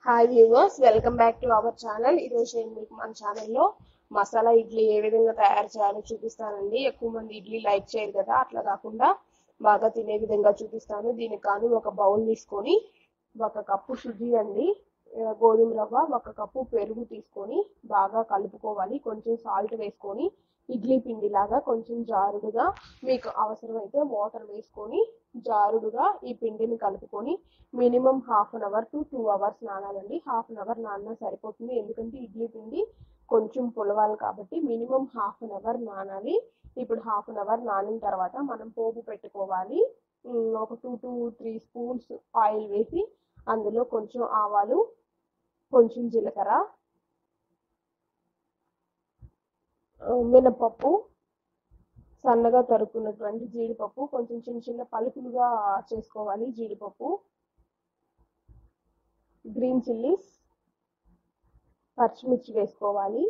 hi viewers welcome back to our channel ఈరోజు నేను మీకు మన ఛానల్లో మసాలా ఇడ్లీ ఏ విధంగా తయారు చేయాలో చూపిస్తానండి ఎక్కువ మంది ఇడ్లీ లైక్ చేయరు కదా అట్లా కాకుండా బాగా తినే విధంగా చూపిస్తాను దీనికి కాను ఒక బౌల్ తీసుకొని ఒక కప్పు సుజీ అండి ఆ, గోధుమ రవ్వ ఒక కప్పు పెరుగు తీసుకొని బాగా కలుపుకోవాలి కొంచెం సాల్ట్ వేసుకొని ఇడ్లీ పిండి లాగా కొంచెం జారుడుగా మీకు అవసరమైతే వాటర్ వేసుకొని జారుడుగా ఈ పిండిని కలుపుకొని minimum half an hour to two hours నానాలండి హాఫ్ అన్ అవర్ నానినా సరిపోతుంది ఎందుకంటే ఇడ్లీ పిండి కొంచెం పులవాలి కాబట్టి మినిమం హాఫ్ అన్ అవర్ నానాలి ఇప్పుడు హాఫ్ అన్ అవర్ నానిన తర్వాత మనం పోపు పెట్టుకోవాలి ఉమ్, ఒక two to three spoons oil వేసి అందులో కొంచెం ఆవాలు కొంచెం జీలకర్ర ఆ, మినపప్పు సన్నగా తరుక్కున్నటువంటి జీడిపప్పు కొంచెం చిన్న చిన్న పలుకులుగా చేసుకోవాలి జీడిపప్పు గ్రీన్ చిల్లీస్ పచ్చిమిర్చి వేసుకోవాలి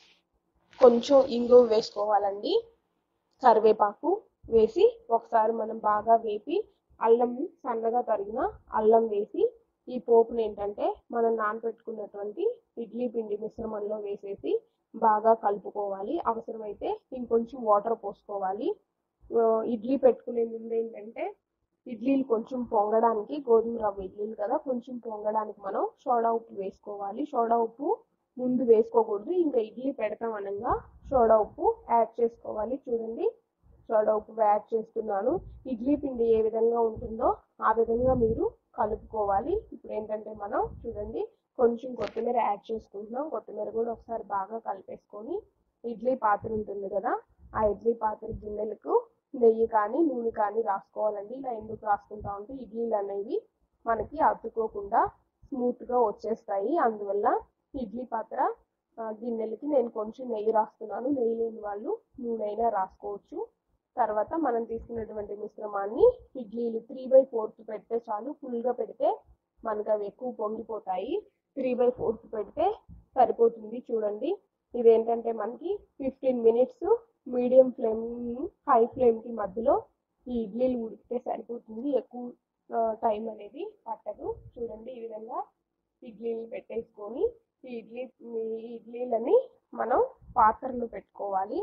కొంచెం ఇంగువ వేసుకోవాలండి కరివేపాకు వేసి ఒకసారి మనం బాగా వేపి అల్లం సన్నగా తరిగిన అల్లం వేసి ఈ పోపుని ఏంటంటే మనం నానబెట్టుకున్నటువంటి ఇడ్లీ పిండి మిశ్రమంలో వేసేసి బాగా కలుపుకోవాలి అవసరమైతే ఇంకొంచెం వాటర్ పోసుకోవాలి ఆ, ఇడ్లీ పెట్టుకునే ముందు ఏంటంటే ఇడ్లీలు కొంచెం పొంగడానికి గోధుమ రవ్వ ఇడ్లీలు కదా కొంచెం పొంగడానికి మనం సోడా ఉప్పు వేసుకోవాలి సోడా ఉప్పు ముందు వేసుకోకూడదు ఇంకా ఇడ్లీ పెడతాం అనగా సోడా ఉప్పు యాడ్ చేసుకోవాలి చూడండి సోడా ఉప్పు యాడ్ చేస్తున్నాను ఇడ్లీ పిండి ఏ విధంగా ఉంటుందో ఆ విధంగా మీరు కలుపుకోవాలి ఇప్పుడు ఏంటంటే మనం చూడండి కొంచెం కొత్తిమీర యాడ్ చేసుకుంటున్నాం కొత్తిమీర కూడా ఒకసారి బాగా కలిపేసుకొని ఇడ్లీ పాత్ర ఉంటుంది కదా ఆ ఇడ్లీ పాత్ర గిన్నెలకు నెయ్యి కానీ నూనె కానీ రాసుకోవాలండి ఇలా ఎందుకు రాసుకుంటా ఉంటే ఇడ్లీలు అనేవి మనకి అతుక్కోకుండా స్మూత్గా వచ్చేస్తాయి అందువల్ల ఇడ్లీ పాత్ర ఆ, గిన్నెలకి నేను కొంచెం నెయ్యి రాస్తున్నాను నెయ్యి లేని వాళ్ళు నూనె అయినా రాసుకోవచ్చు తర్వాత మనం తీసుకున్నటువంటి మిశ్రమాన్ని ఇడ్లీలు త్రీ బై ఫోర్త్ పెడితే చాలు ఫుల్గా పెడితే మనకు అవి ఎక్కువ పొంగిపోతాయి త్రీ బై ఫోర్త్ పెడితే సరిపోతుంది చూడండి ఇదేంటంటే మనకి fifteen minutes medium flame high ఫ్లేమ్కి మధ్యలో ఈ ఇడ్లీలు ఉడికితే సరిపోతుంది ఎక్కువ టైం అనేది పట్టదు చూడండి ఈ విధంగా ఇడ్లీలు పెట్టేసుకొని ఈ ఇడ్లీ ఈ ఇడ్లీలని మనం పాత్రలో పెట్టుకోవాలి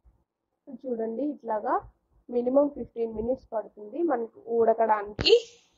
చూడండి ఇట్లాగా మినిమం ఫిఫ్టీన్ మినిట్స్ పడుతుంది మనకు ఉడకడానికి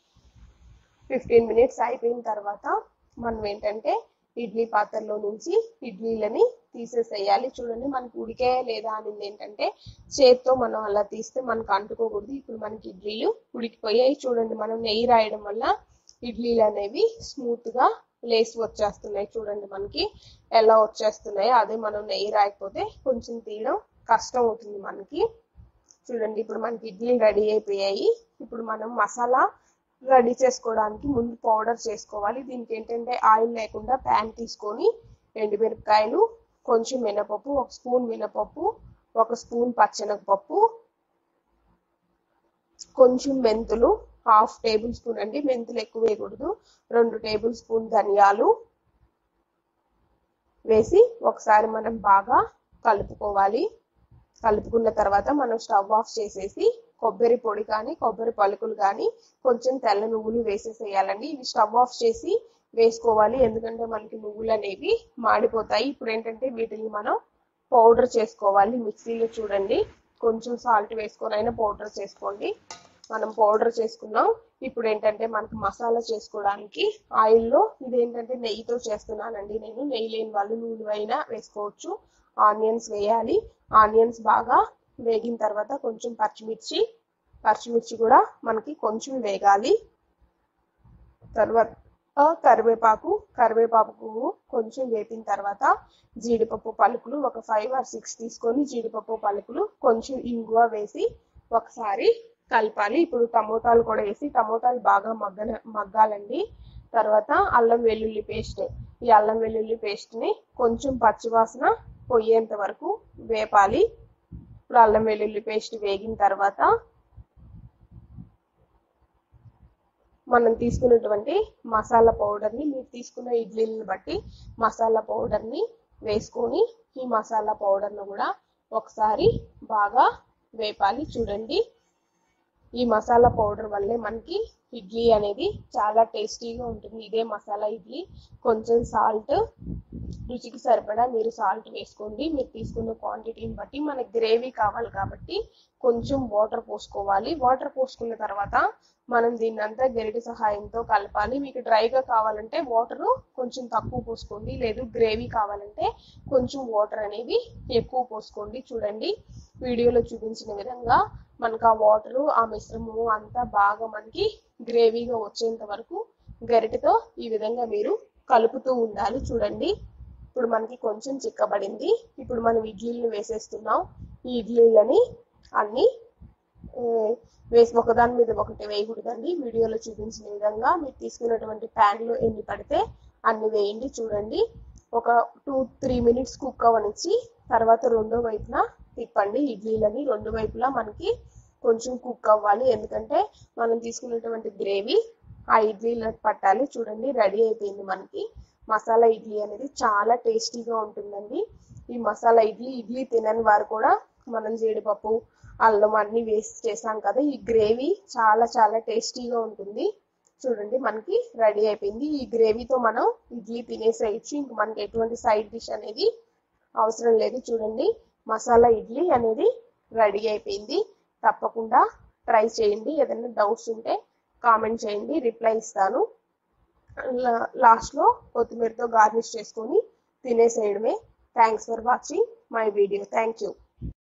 ఫిఫ్టీన్ మినిట్స్ అయిపోయిన తర్వాత మనం ఏంటంటే ఇడ్లీ పాత్రలో నుంచి ఇడ్లీలని తీసేసేయాలి చూడండి మనకి ఉడికే లేదా అనేది ఏంటంటే చేత్తో మనం అలా తీస్తే మనకు అంటుకోకూడదు ఇప్పుడు మనకి ఇడ్లీలు ఉడికిపోయాయి చూడండి మనం నెయ్యి రాయడం వల్ల ఇడ్లీలు అనేవి స్మూత్ గా లేసి వచ్చేస్తున్నాయి చూడండి మనకి ఎలా వచ్చేస్తున్నాయి అదే మనం నెయ్యి రాయకపోతే కొంచెం తీయడం కష్టం అవుతుంది మనకి చూడండి ఇప్పుడు మనకి ఇడ్లీ రెడీ అయిపోయాయి ఇప్పుడు మనం మసాలా రెడీ చేసుకోవడానికి ముందు పౌడర్ చేసుకోవాలి దీనికి ఏంటంటే ఆయిల్ లేకుండా ప్యాన్ తీసుకొని ఎండుమిరపకాయలు కొంచెం మినపప్పు ఒక స్పూన్ మినపప్పు ఒక స్పూన్ పచ్చెనగపప్పు కొంచెం మెంతులు హాఫ్ టేబుల్ స్పూన్ అండి మెంతులు ఎక్కువ వేయకూడదు రెండు టేబుల్ స్పూన్ ధనియాలు వేసి ఒకసారి మనం బాగా కలుపుకోవాలి కలుపుకున్న తర్వాత మనం స్టవ్ ఆఫ్ చేసేసి కొబ్బరి పొడి కానీ కొబ్బరి పలుకులు కానీ కొంచెం తెల్ల నువ్వులు వేసేసేయాలండి ఇవి స్టవ్ ఆఫ్ చేసి వేసుకోవాలి ఎందుకంటే మనకి నువ్వులు అనేవి మాడిపోతాయి ఇప్పుడు ఏంటంటే వీటిని మనం పౌడర్ చేసుకోవాలి మిక్సీలో చూడండి కొంచెం సాల్ట్ వేసుకొని అయినా పౌడర్ చేసుకోండి మనం పౌడర్ చేసుకున్నాం ఇప్పుడు ఏంటంటే మనకి మసాలా చేసుకోవడానికి ఆయిల్లో ఇదేంటంటే నెయ్యితో చేస్తున్నానండి నేను నెయ్యి లేని వాళ్ళు నూనె అయినా వేసుకోవచ్చు ఆనియన్స్ వేయాలి ఆనియన్స్ బాగా వేగిన తర్వాత కొంచెం పచ్చిమిర్చి పచ్చిమిర్చి కూడా మనకి కొంచెం వేగాలి తర్వాత కరివేపాకు కరివేపాకు కొంచెం వేపిన తర్వాత జీడిపప్పు పలుకులు ఒక ఫైవ్ ఆర్ సిక్స్ తీసుకొని జీడిపప్పు పలుకులు కొంచెం ఇంగువ వేసి ఒకసారి కలపాలి ఇప్పుడు టమోటాలు కూడా వేసి టమోటాలు బాగా మగ్గన మగ్గాలండి తర్వాత అల్లం వెల్లుల్లి పేస్ట్ ఈ అల్లం వెల్లుల్లి పేస్ట్ని కొంచెం పచ్చివాసన పోయేంత వరకు వేపాలి ఇప్పుడు అల్లం వెల్లుల్లి పేస్ట్ వేగిన తర్వాత మనం తీసుకున్నటువంటి మసాలా పౌడర్ని మీరు తీసుకున్న ఇడ్లీని బట్టి మసాలా పౌడర్ని వేసుకొని ఈ మసాలా పౌడర్ను కూడా ఒకసారి బాగా వేపాలి చూడండి ఈ మసాలా పౌడర్ వల్లే మనకి ఇడ్లీ అనేది చాలా టేస్టీగా ఉంటుంది ఇదే మసాలా ఇడ్లీ కొంచెం సాల్ట్ రుచికి సరిపడా మీరు సాల్ట్ వేసుకోండి మీరు తీసుకున్న క్వాంటిటీని బట్టి మనకి గ్రేవీ కావాలి కాబట్టి కొంచెం వాటర్ పోసుకోవాలి వాటర్ పోసుకున్న తర్వాత మనం దీన్ని అంతా గరిటె సహాయంతో కలపాలి మీకు డ్రైగా కావాలంటే వాటర్ కొంచెం తక్కువ పోసుకోండి లేదు గ్రేవీ కావాలంటే కొంచెం వాటర్ అనేవి ఎక్కువ పోసుకోండి చూడండి వీడియోలో చూపించిన విధంగా మనకు ఆ వాటర్ ఆ మిశ్రమము అంతా బాగా మనకి గ్రేవీగా వచ్చేంత వరకు గరిటెతో ఈ విధంగా మీరు కలుపుతూ ఉండాలి చూడండి ఇప్పుడు మనకి కొంచెం చిక్కబడింది ఇప్పుడు మనం ఇడ్లీలను వేసేస్తున్నాం ఈ ఇడ్లీలని అన్ని వేసి ఒకదాని మీద ఒకటి వేయకూడదండి వీడియోలో చూపించిన విధంగా మీరు తీసుకున్నటువంటి ప్యాన్లో ఎన్ని పడితే అన్ని వేయండి చూడండి ఒక టూ త్రీ మినిట్స్ కుక్ అవనిచ్చి తర్వాత రెండో వైపున తిప్పండి ఇడ్లీలని రెండు వైపులా మనకి కొంచెం కుక్ అవ్వాలి ఎందుకంటే మనం తీసుకున్నటువంటి గ్రేవీ ఆ ఇడ్లీలకు పట్టాలి చూడండి రెడీ అయిపోయింది మనకి మసాలా ఇడ్లీ అనేది చాలా టేస్టీగా ఉంటుందండి ఈ మసాలా ఇడ్లీ ఇడ్లీ తినని వారు కూడా మనం జీడిపప్పు అల్లం అన్ని వేసి చేసాం కదా ఈ గ్రేవీ చాలా చాలా టేస్టీగా ఉంటుంది చూడండి మనకి రెడీ అయిపోయింది ఈ గ్రేవీతో మనం ఇడ్లీ తినేసేయచ్చు ఇంక మనకి ఎటువంటి సైడ్ డిష్ అనేది అవసరం లేదు చూడండి మసాలా ఇడ్లీ అనేది రెడీ అయిపోయింది తప్పకుండా ట్రై చేయండి ఏదైనా డౌట్స్ ఉంటే కామెంట్ చేయండి రిప్లై ఇస్తాను లాస్ట్లో కొత్తిమీరతో గార్నిష్ చేసుకొని తినేసేయడమే thanks for watching my video thank you